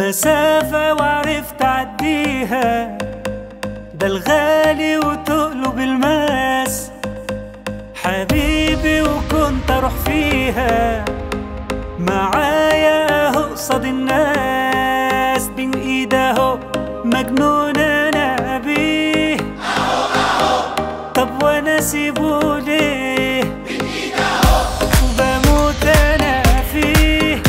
مسافة وعرفت أعديها ده الغالي وتقلب الماس حبيبي وكنت أروح فيها معايا أهو قصاد الناس بين إيده أهو مجنون أنا بيه طب وأنا سيبه ليه بموت أنا فيه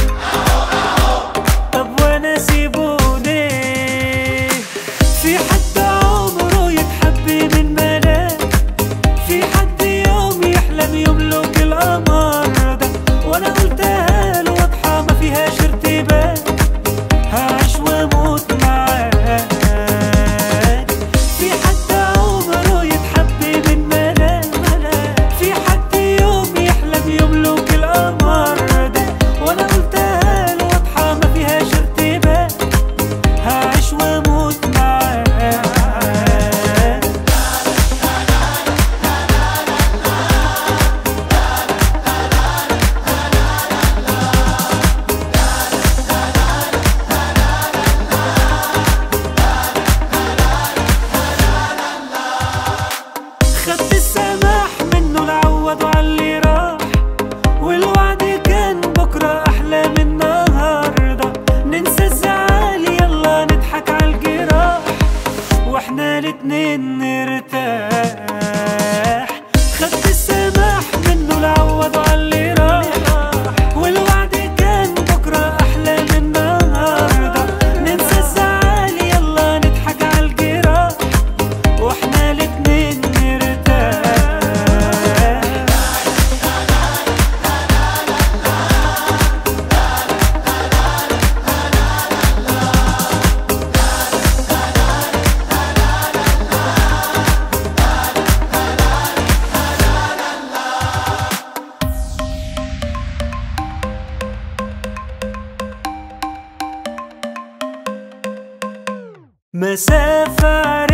طب وانا سيبه ليه في حد عمره يتحب من ملاك في حد يوم يحلم يملك القمر ده وانا قلتها له واضحه ما فيهاش ارتباك هعيش واموت معاك في حد عمره يتحب من ملاك في حد يوم يحلم يملك القمر ده وانا قلتها له واضحه ما فيهاش ارتباك هعيش واموت معاك خدت السماح منه العوض وعلي راح والوعد كان بكرة أحلى من النهاردة ننسى الزعل يلا نضحك عالجراح واحنا الاتنين نرتاح خدت السماح منه العوض وعلي راح والوعد كان بكرة أحلى من النهاردة ننسى الزعل يلا نضحك عالجراح واحنا الاتنين نرتاح مسافة